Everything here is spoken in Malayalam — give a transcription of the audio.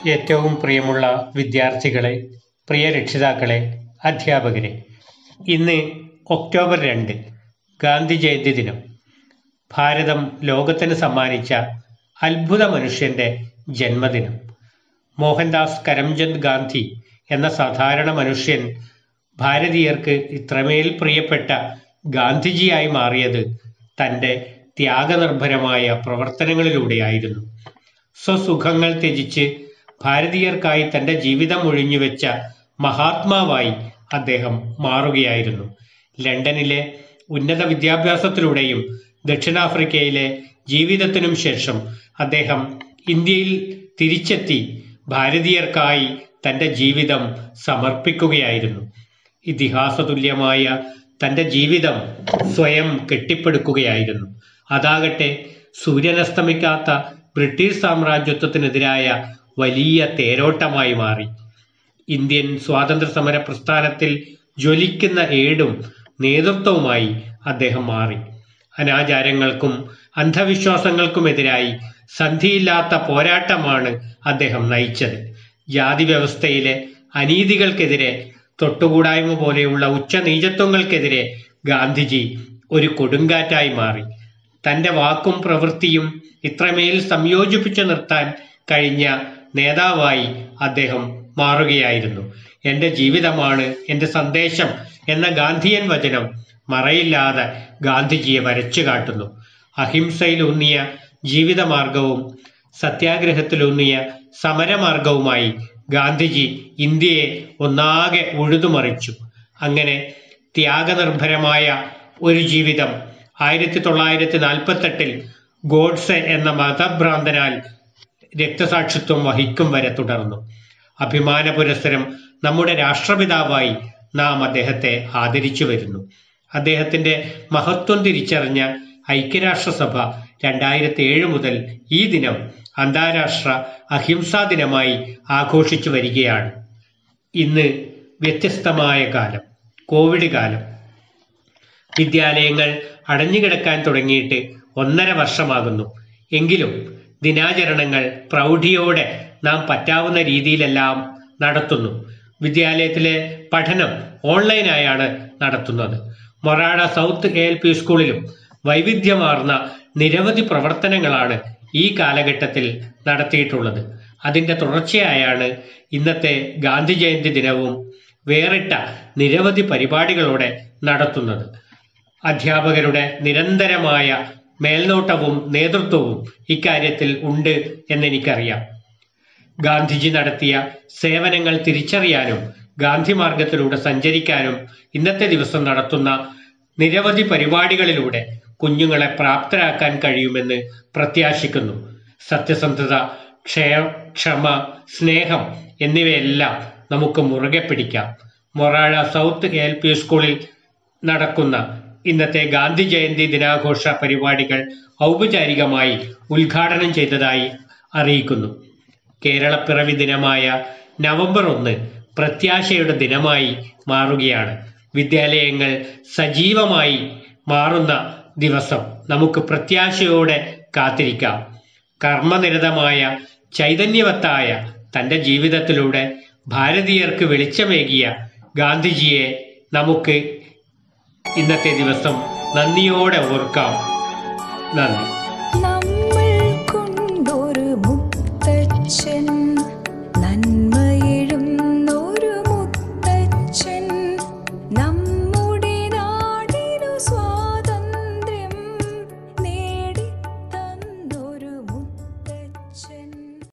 ഏറ്റവും പ്രിയമുള്ള വിദ്യാർത്ഥികളെ പ്രിയ രക്ഷിതാക്കളെ അധ്യാപകരെ ഇന്ന് ഒക്ടോബർ രണ്ട് ഗാന്ധി ജയന്തി ദിനം ഭാരതം ലോകത്തിന് സമ്മാനിച്ച അത്ഭുത മനുഷ്യന്റെ ജന്മദിനം മോഹൻദാസ് കരംചന്ദ് ഗാന്ധി എന്ന സാധാരണ മനുഷ്യൻ ഭാരതീയർക്ക് ഇത്രമേൽ പ്രിയപ്പെട്ട ഗാന്ധിജിയായി മാറിയത് തൻ്റെ ത്യാഗനിർഭരമായ പ്രവർത്തനങ്ങളിലൂടെയായിരുന്നു സ്വസുഖങ്ങൾ ത്യജിച്ച് ഭാരതീയർക്കായി തന്റെ ജീവിതം ഒഴിഞ്ഞുവെച്ച മഹാത്മാവായി അദ്ദേഹം മാറുകയായിരുന്നു ലണ്ടനിലെ ഉന്നത വിദ്യാഭ്യാസത്തിലൂടെയും ദക്ഷിണാഫ്രിക്കയിലെ ജീവിതത്തിനും ശേഷം അദ്ദേഹം ഇന്ത്യയിൽ തിരിച്ചെത്തി ഭാരതീയർക്കായി തന്റെ ജീവിതം സമർപ്പിക്കുകയായിരുന്നു ഇതിഹാസതുല്യമായ തന്റെ ജീവിതം സ്വയം കെട്ടിപ്പടുക്കുകയായിരുന്നു അതാകട്ടെ സൂര്യനസ്തമിക്കാത്ത ബ്രിട്ടീഷ് സാമ്രാജ്യത്വത്തിനെതിരായ വലിയ തേരോട്ടമായി മാറി ഇന്ത്യൻ സ്വാതന്ത്ര്യ സമര പ്രസ്ഥാനത്തിൽ ജ്വലിക്കുന്ന ഏടും നേതൃത്വവുമായി അദ്ദേഹം മാറി അനാചാരങ്ങൾക്കും അന്ധവിശ്വാസങ്ങൾക്കുമെതിരായി സന്ധിയില്ലാത്ത പോരാട്ടമാണ് അദ്ദേഹം നയിച്ചത് ജാതി വ്യവസ്ഥയിലെ അനീതികൾക്കെതിരെ തൊട്ടുകൂടായ്മ പോലെയുള്ള ഉച്ചനീചത്വങ്ങൾക്കെതിരെ ഗാന്ധിജി ഒരു കൊടുങ്കാറ്റായി മാറി തന്റെ വാക്കും പ്രവൃത്തിയും ഇത്രമേൽ സംയോജിപ്പിച്ചു നിർത്താൻ കഴിഞ്ഞ നേതാവായി അദ്ദേഹം മാറുകയായിരുന്നു എന്റെ ജീവിതമാണ് എന്റെ സന്ദേശം എന്ന ഗാന്ധിയൻ വചനം മറയില്ലാതെ ഗാന്ധിജിയെ വരച്ചു കാട്ടുന്നു അഹിംസയിലൂന്നിയ ജീവിതമാർഗവും സത്യാഗ്രഹത്തിലൂന്നിയ സമരമാർഗവുമായി ഗാന്ധിജി ഇന്ത്യയെ ഒന്നാകെ ഉഴുതുമറിച്ചു അങ്ങനെ ത്യാഗനിർഭരമായ ഒരു ജീവിതം ആയിരത്തി തൊള്ളായിരത്തി നാൽപ്പത്തെട്ടിൽ ഗോഡ്സെ എന്ന മതഭ്രാന്തനാൽ രക്തസാക്ഷിത്വം വഹിക്കും വരെ തുടർന്നു അഭിമാന പുരസ്സരം നമ്മുടെ രാഷ്ട്രപിതാവായി നാം അദ്ദേഹത്തെ ആദരിച്ചു വരുന്നു അദ്ദേഹത്തിന്റെ മഹത്വം തിരിച്ചറിഞ്ഞ ഐക്യരാഷ്ട്രസഭ രണ്ടായിരത്തി ഏഴ് മുതൽ ഈ ദിനം അന്താരാഷ്ട്ര അഹിംസാ ദിനമായി ആഘോഷിച്ചു വരികയാണ് ഇന്ന് വ്യത്യസ്തമായ കാലം കോവിഡ് കാലം വിദ്യാലയങ്ങൾ അടഞ്ഞുകിടക്കാൻ തുടങ്ങിയിട്ട് ഒന്നര വർഷമാകുന്നു എങ്കിലും ദിനാചരണങ്ങൾ പ്രൗഢിയോടെ നാം പറ്റാവുന്ന രീതിയിലെല്ലാം നടത്തുന്നു വിദ്യാലയത്തിലെ പഠനം ഓൺലൈനായാണ് നടത്തുന്നത് Morada south A L P സ്കൂളിലും വൈവിധ്യമാർന്ന നിരവധി പ്രവർത്തനങ്ങളാണ് ഈ കാലഘട്ടത്തിൽ നടത്തിയിട്ടുള്ളത് അതിന്റെ തുടർച്ചയായാണ് ഇന്നത്തെ ഗാന്ധി ജയന്തി ദിനവും വേറിട്ട നിരവധി പരിപാടികളോടെ നടത്തുന്നത് അധ്യാപകരുടെ നിരന്തരമായ മേൽനോട്ടവും നേതൃത്വവും ഇക്കാര്യത്തിൽ ഉണ്ട് എന്നെനിക്കറിയാം ഗാന്ധിജി നടത്തിയ സേവനങ്ങൾ തിരിച്ചറിയാനും ഗാന്ധി മാർഗത്തിലൂടെ സഞ്ചരിക്കാനും ഇന്നത്തെ ദിവസം നടത്തുന്ന നിരവധി പരിപാടികളിലൂടെ കുഞ്ഞുങ്ങളെ പ്രാപ്തരാക്കാൻ കഴിയുമെന്ന് പ്രത്യാശിക്കുന്നു സത്യസന്ധത ക്ഷയ ക്ഷമ സ്നേഹം എന്നിവയെല്ലാം നമുക്ക് മുറുകെ പിടിക്കാം മൊറാഴ സൗത്ത് എൽ പി സ്കൂളിൽ നടക്കുന്ന ഇന്നത്തെ ഗാന്ധി ജയന്തി ദിനാഘോഷ പരിപാടികൾ ഔപചാരികമായി ഉദ്ഘാടനം ചെയ്തതായി അറിയിക്കുന്നു കേരളപ്പിറവി ദിനമായ നവംബർ ഒന്ന് പ്രത്യാശയുടെ ദിനമായി മാറുകയാണ് വിദ്യാലയങ്ങൾ സജീവമായി മാറുന്ന ദിവസം നമുക്ക് പ്രത്യാശയോടെ കാത്തിരിക്കാം കർമ്മനിരതമായ ചൈതന്യവത്തായ തന്റെ ജീവിതത്തിലൂടെ ഭാരതീയർക്ക് വെളിച്ചമേകിയ ഗാന്ധിജിയെ നമുക്ക് ഇന്നത്തെ ദിവസം നന്ദിയോടെ ഓർക്കാം നന്ദി